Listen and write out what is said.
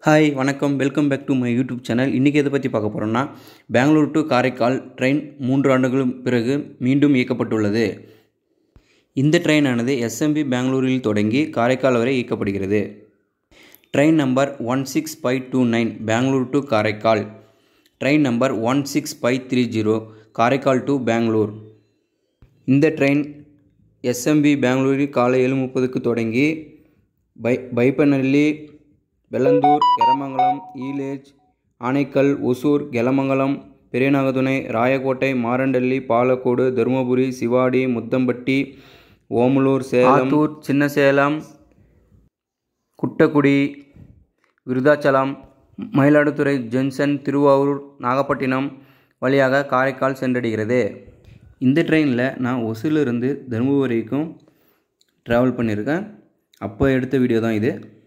hi வணக்கம் welcome back to my YouTube channel இன்றைக்கி எதை பற்றி பார்க்க போகிறோம்னா பெங்களூர் டு காரைக்கால் ட்ரெயின் மூன்று ஆண்டுகளும் பிறகு மீண்டும் இயக்கப்பட்டுள்ளது இந்த ட்ரெயினானது எஸ்எம்பி பெங்களூரில் தொடங்கி காரைக்கால் வரை இயக்கப்படுகிறது train number one six five two nine Bangalore to Karaikal train number one six five three zero Karaikal to Bangalore இந்த ட்ரெயின் எஸ்எம்பி பெங்களூரில் காலை ஏழு முப்பதுக்கு தொடங்கி பை பைப்பநல்லி வெள்ளந்தூர் எரமங்கலம் ஈலேஜ் ஆனைக்கல் ஒசூர் கெலமங்கலம் பெரியநாகதுணை ராயக்கோட்டை மாரண்டல்லி பாலக்கோடு தருமபுரி சிவாடி முத்தம்பட்டி ஓமலூர் சேலம் ஆத்தூர் சின்னசேலம் குட்டக்குடி விருதாச்சலம் மயிலாடுதுறை ஜங்ஷன் திருவாரூர் நாகப்பட்டினம் வழியாக காரைக்கால் சென்றடைகிறது இந்த ட்ரெயினில் நான் ஒசூரிலிருந்து தருமபுரி வரைக்கும் ட்ராவல் பண்ணியிருக்கேன் அப்போ எடுத்த வீடியோ தான் இது